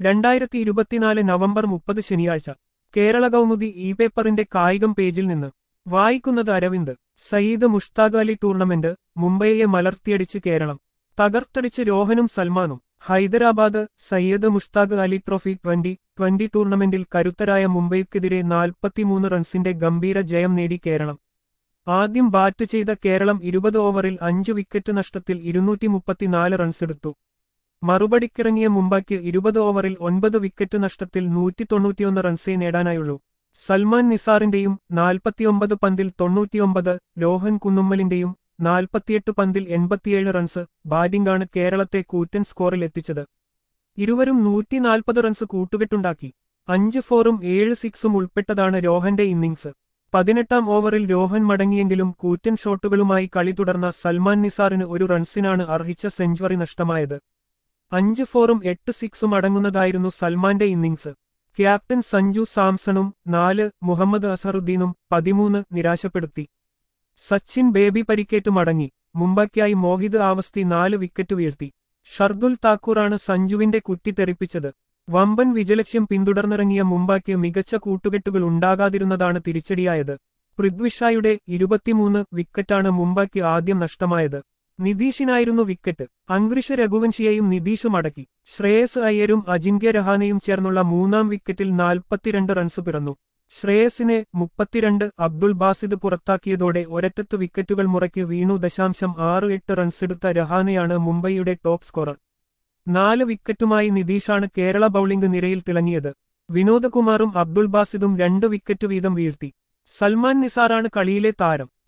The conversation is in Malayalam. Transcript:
രണ്ടായിരത്തി ഇരുപത്തിനാല് നവംബർ മുപ്പത് ശനിയാഴ്ച കേരള കൗമുദി ഇ പേപ്പറിന്റെ കായികം പേജിൽ നിന്ന് വായിക്കുന്നത് അരവിന്ദ് സയ്യിദ് മുഷ്താഖ് അലി ടൂർണമെന്റ് മുംബൈയെ മലർത്തിയടിച്ച് കേരളം തകർത്തടിച്ച് രോഹനും സൽമാനും Hyderabad Syed Mushtaq Ali trophy twenty twenty ടൂർണമെന്റിൽ കരുത്തരായ മുംബൈക്കെതിരെ നാൽപ്പത്തിമൂന്ന് റൺസിന്റെ ഗംഭീര ജയം നേടി കേരളം ആദ്യം ബാറ്റ് ചെയ്ത കേരളം ഇരുപത് ഓവറിൽ അഞ്ച് വിക്കറ്റ് നഷ്ടത്തിൽ ഇരുന്നൂറ്റി മുപ്പത്തിനാല് റൺസെടുത്തു മറുപടിക്കിറങ്ങിയ മുംബൈക്ക് ഇരുപത് ഓവറിൽ ഒൻപത് വിക്കറ്റ് നഷ്ടത്തിൽ നൂറ്റി തൊണ്ണൂറ്റിയൊന്ന് റൺസേ നേടാനായുള്ളൂ സൽമാൻ നിസാറിന്റെയും നാൽപ്പത്തിയൊമ്പത് പന്തിൽ തൊണ്ണൂറ്റിയൊമ്പത് രോഹൻ കുന്നുമ്മലിന്റെയും നാൽപ്പത്തിയെട്ട് പന്തിൽ എൺപത്തിയേഴ് റൺസ് ബാറ്റിംഗാണ് കേരളത്തെ കൂറ്റൻ സ്കോറിൽ എത്തിച്ചത് ഇരുവരും നൂറ്റിനാൽപ്പത് റൺസ് കൂട്ടുകെട്ടുണ്ടാക്കി അഞ്ച് ഫോറും ഏഴ് സിക്സും ഉൾപ്പെട്ടതാണ് രോഹന്റെ ഇന്നിംഗ്സ് പതിനെട്ടാം ഓവറിൽ രോഹൻ മടങ്ങിയെങ്കിലും കൂറ്റൻ ഷോട്ടുകളുമായി കളി തുടർന്ന സൽമാൻ നിസാറിന് ഒരു റൺസിനാണ് അർഹിച്ച സെഞ്ചുറി നഷ്ടമായത് അഞ്ച് ഫോറും എട്ട് സിക്സും അടങ്ങുന്നതായിരുന്നു സൽമാന്റെ ഇന്നിംഗ്സ് ക്യാപ്റ്റൻ സഞ്ജു സാംസണും നാല് മുഹമ്മദ് അസറുദ്ദീനും പതിമൂന്ന് നിരാശപ്പെടുത്തി സച്ചിൻ ബേബി പരിക്കേറ്റ് മടങ്ങി മുംബൈക്കായി മോഹിത് ആവസ്തി നാല് വിക്കറ്റ് വീഴ്ത്തി ഷർദുൽ താക്കൂറാണ് സഞ്ജുവിന്റെ കുറ്റി തെറിപ്പിച്ചത് വമ്പൻ വിജയലക്ഷ്യം പിന്തുടർന്നിറങ്ങിയ മുംബൈക്ക് മികച്ച കൂട്ടുകെട്ടുകൾ ഉണ്ടാകാതിരുന്നതാണ് തിരിച്ചടിയായത് പൃഥ്വിഷായുടെ ഇരുപത്തിമൂന്ന് വിക്കറ്റാണ് മുംബൈക്ക് ആദ്യം നഷ്ടമായത് നിതീഷിനായിരുന്നു വിക്കറ്റ് അങ്ക്രിഷ് രഘുവൻഷിയെയും നിതീഷും അടക്കി ശ്രേയസ് അയ്യരും അജിങ്ക്യ രഹാനെയും ചേർന്നുള്ള മൂന്നാം വിക്കറ്റിൽ നാൽപ്പത്തിരണ്ട് റൺസ് പിറന്നു ശ്രേയസിനെ മുപ്പത്തിരണ്ട് അബ്ദുൾ ബാസിദ് പുറത്താക്കിയതോടെ ഒരറ്റത്ത് വിക്കറ്റുകൾ മുറയ്ക്ക് വീണു ദശാംശം ആറ് എട്ട് റൺസെടുത്ത രഹാനെയാണ് മുംബൈയുടെ ടോപ്പ് സ്കോറർ നാല് വിക്കറ്റുമായി നിതീഷാണ് കേരള ബൌളിംഗ് നിരയിൽ തിളങ്ങിയത് വിനോദകുമാറും അബ്ദുൾ ബാസിദും രണ്ട് വിക്കറ്റ് വീതം വീഴ്ത്തി സൽമാൻ നിസാറാണ് കളിയിലെ താരം